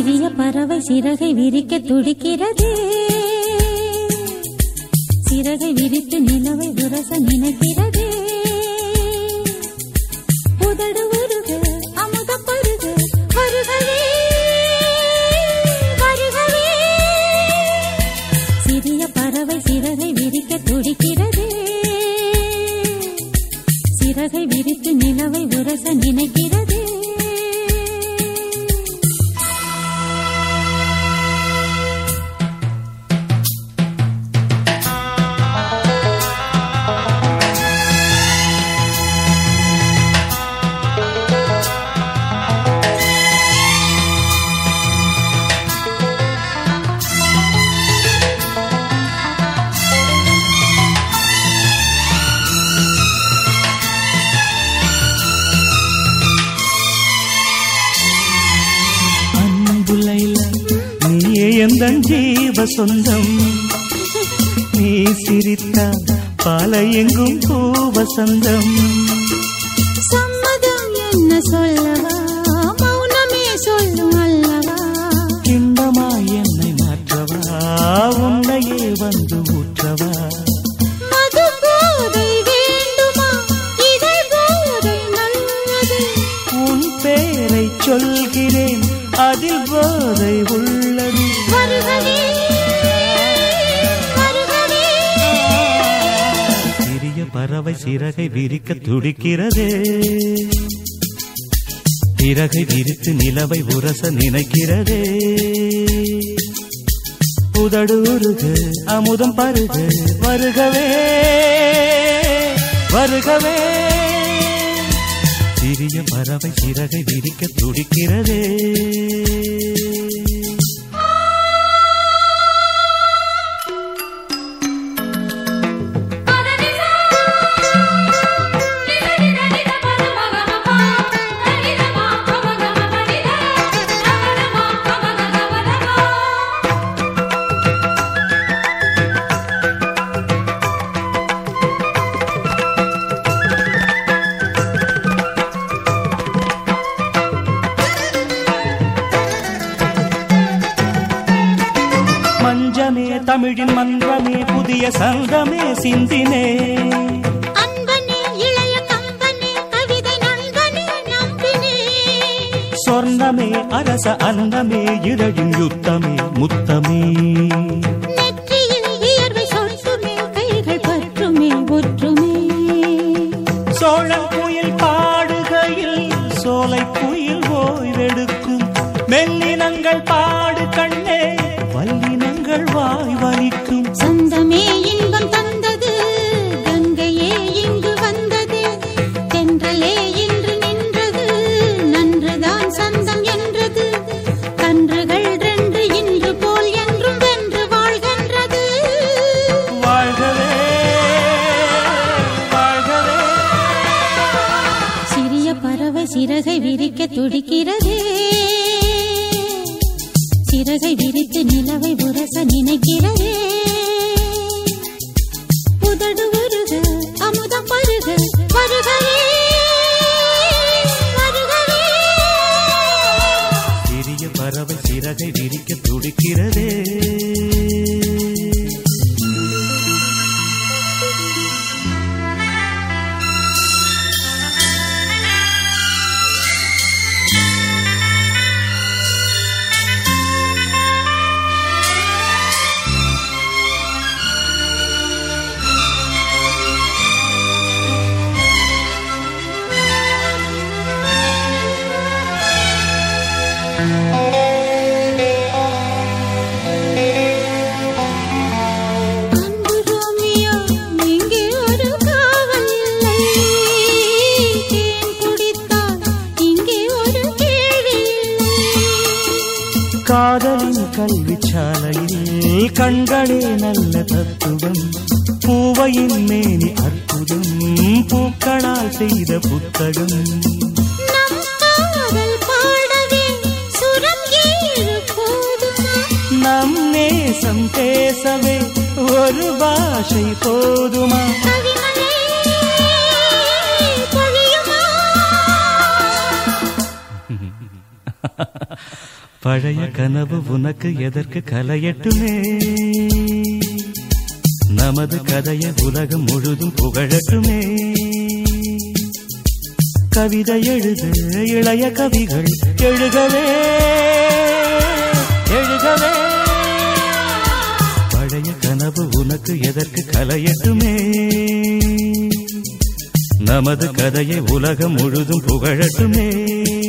சிறிய பறவை சிறகை விரிக்க துடிக்கிறது சிறகை விரித்து நிலவை உரச நினைக்கிறது உதடு உருக அமுத பருக வருகவே வருகவே சிறிய பறவை சிறகை விரிக்க துடிக்கிறது சிறகை விரித்து நிலவை உரச நினைக்கிறது அன்புலைல நீயே எந்த ஜீவ சொந்தம் நீ சிரித்தால் பால எங்கும் பூவசந்தம் சம்மதம் என்ன சொல்லவா மௌனமே சொல்லும் அல்லவா கிண்டமா என்னை மாற்றவா உன்னையே வந்து ஊற்றவா மது போதை வேண்டுமா இதை போதை நல்லது உன் பேரை சொல்கிறேன் அதில் போதை உள்ளது வருகவே வருகவே சிறிய பறவை சிறகை விரிக்க துடிக்கிறதே சிறகை விரித்து நிலவை உரச நினைக்கிறதே உதடு உருக அமுதம் பருக வருகவே வருகவே சிறிய பறவை சிறகை விரிக்க துடிக்கிறதே மஞ்சமே தமிழின் மன்றமே புதிய சங்கமே சிந்தினே அன்பனே இளைய கம்பனே கவிதை நண்பனே நம்பினே சொர்ணமே அரச அன்னமே இரழின் யுத்தமே முத்தமே நெற்றியில் வியர்வை சொட்டுமே கைகள் பற்றுமே ஒற்றுமே சோழன் குயில் பாடுகையில் சோலை குயில் ஓய்வெடுக்கும் மெல்லினங்கள் பாடு கண்ணே வல்லினங்கள் வாய் வலிக்கும் சொந்தமே இன்பம் தந்தது கங்கையே இங்கு வந்தது தென்றலே இன்று நின்றது நன்றுதான் சந்தம் என்றது கன்றுகள் ரெண்டு இன்று போல் என்றும் வென்று வாழ்கின்றது வாழ்கவே வாழ்கவே சிறிய பறவை சிறகை விரிக்க துடிக்கிறதே சிறகை விரித்து நிலவை உரச நினைக்கிறதே உதடு உருக அமுதம் பருக வருகவே வருகவே சிறிய பறவை சிறகை விரிக்க துடிக்கிறதே அன்பு ரோமியோ இங்கே ஒரு காவல் இல்லை தேன் குடித்தால் இங்கே ஒரு கேள்வி இல்லை காதலின் கல்வி சாலையில் கண்களே நல்ல தத்துவம் பூவையின் மேனி அற்புதம் பூக்களால் செய்த புத்தகம் நம் காதல் பாடவே சுரம் ஏழு போதுமா நம் நேசம் பேசவே ஒரு பாஷை போதுமா கவிமலை பொழியுமா பழைய கனவு உனக்கு எதற்கு கலையட்டுமே நமது கதையை உலகம் முழுதும் புகழட்டுமே கவிதை எழுது இளைய கவிகள் எழுகவே எழுகவே பழைய கனவு உனக்கு எதற்கு கலையட்டுமே நமது கதையை உலகம் முழுதும் புகழட்டுமே